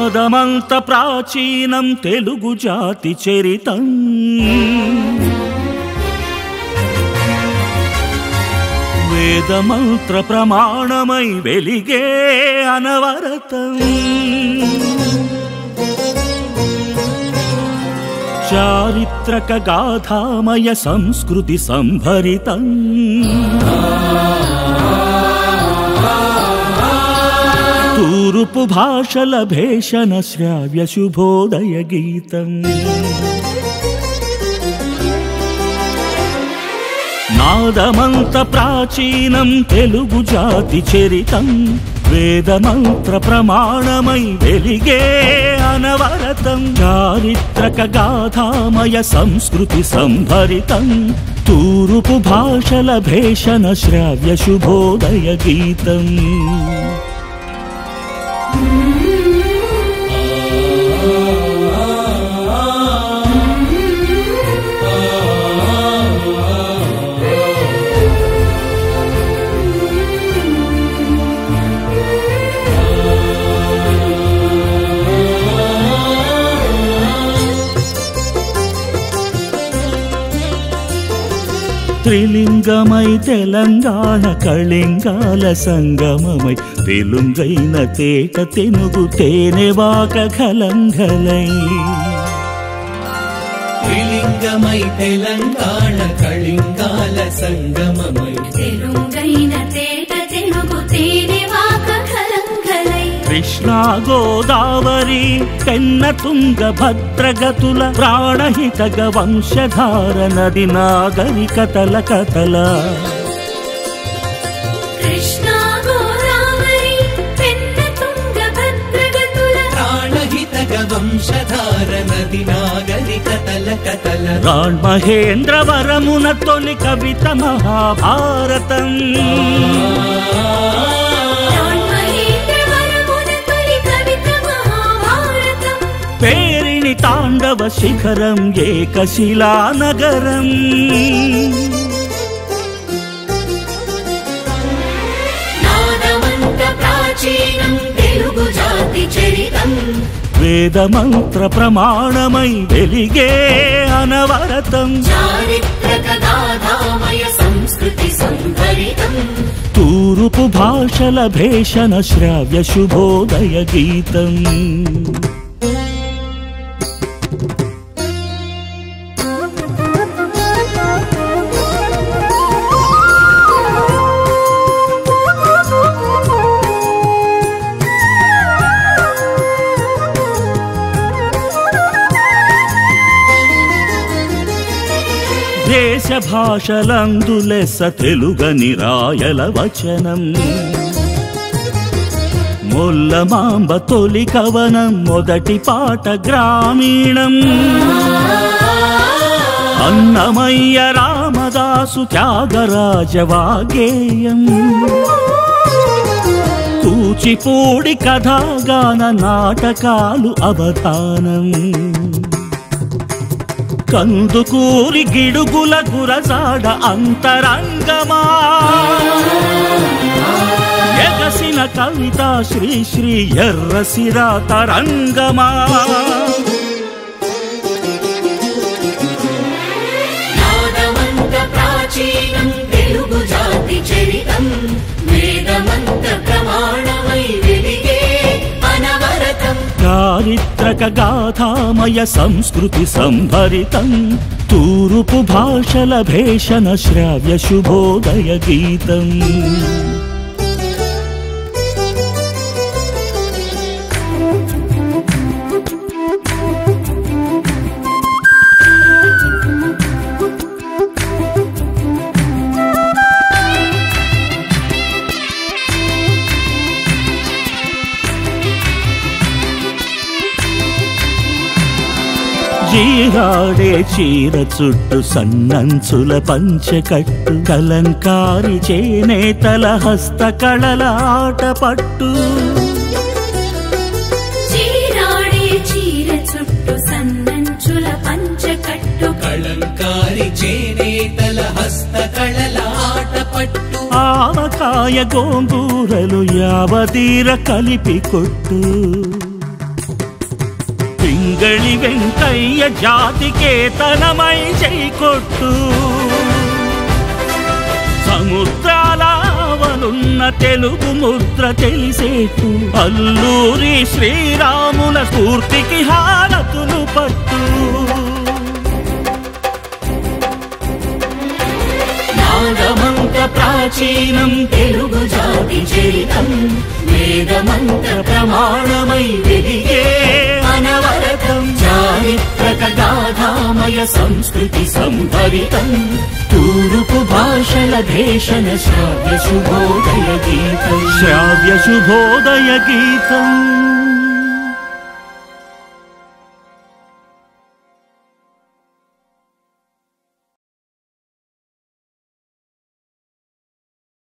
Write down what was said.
నాదమంత ప్రాచీనం తెలుగు జాతి చరితం వేదమంత్ర ప్రమాణమై వెలిగే అనవరతం చారిత్రక గాథామయ సంస్కృతి సంభరితం తూరుపు భాషల భేషణ శ్రావ్య శుభోదయ గీతం నాదమంత ప్రాచీనం తెలుగు జాతి చరితం వేదమంత్ర ప్రమాణమై వెలిగే అనవరతం చారిత్రక గాథామయ సంస్కృతి సంభరితం తూరుపు భాషల భేషణ శ్రావ్య శుభోదయ గీతం త్రిలింగమై తెలంగాణ కళింగాల సంగమమై తెలుంగైన తేట తెనుగు తేనెవాక కలంగలై త్రిలింగమై తెలంగాణ కళింగాల సంగమమై తెలుగైన తేట తెలుగు తేనెవాక కలంకలై కృష్ణా గోదావరి పెన్న తుంగ భద్రగతుల ప్రాణహితగ వంశధార నది నాగరికతల కథల కృష్ణా గోదావరి పెన్న తుంగ భద్రగతుల ప్రాణహితగ వంశధార నది నాగరికతల కతల రాణ్ మహేంద్రవరమున తొలి కవిత మహాభారతం మహేంద్రవరమున తొలి కవిత మహాభారతం పేరిణి తాండవ శిఖరం ఏకశిలా నగరం నాదమంత ప్రాచీనం తెలుగు జాతి చరితం వేదమంత్ర ప్రమాణమై వెలిగే అనవరతం చారిత్రక గాథామయ సంస్కృతి సంభరితం తూరుపు భాషల భేషణ శ్రావ్య శుభోదయ గీతం దేశ భాషలందులెస్స తెలుగని రాయల వచనం మొల్లమాంబ తొలి కవనం మొదటి పాట గ్రామీణం అన్నమయ్య రామదాసు త్యాగరాజ వాగేయం కూచిపూడి కథాగాన నాటకాలు అవధానం కందుకూరి గిడుగుల గురజాడ అంతరంగమా ఎగసిన కవిత శ్రీ శ్రీ ఎర్రసిర తరంగమా నాదమంత ప్రాచీనం తెలుగు జాతి చరితం వేదమంత ప్రమాణమై వెలిగే అనవరతం చారిత్రక గాథామయ సంస్కృతి సంభరితం తూరుపు భాషల భేషణ శ్రావ్య శుభోదయ గీతం జీరాడే చీర చుట్టు సన్నంచుల పంచకట్టు కలంకారి చేనేతల హస్తకళల ఆట పట్టు చీరాడే చీర చుట్టు సన్నంచుల పంచకట్టు కళంకారి చేనేతల హస్తకళల ఆటపట్టు ఆవకాయ గోంగూరలు యావతీర కలిపి కొట్టు అంగళి వెంకయ్య జాతికేతనమై కొట్టు సముద్రాలవనున్న తెలుగు ముద్ర తెలిసేట్టు అల్లూరి శ్రీరాముల స్ఫూర్తికి హారతులు పట్టు నాగమంత ప్రాచీనం తెలుగు జాతి చరితం వేదమంత ప్రమాణమై వెలిగే అనవరతం చారిత్రక గాథామయ సంస్కృతి సంభరితం తూరుపు భాషల దేశన శ్రావ్య శుభోదయ గీతం శ్రావ్య శుభోదయ గీతం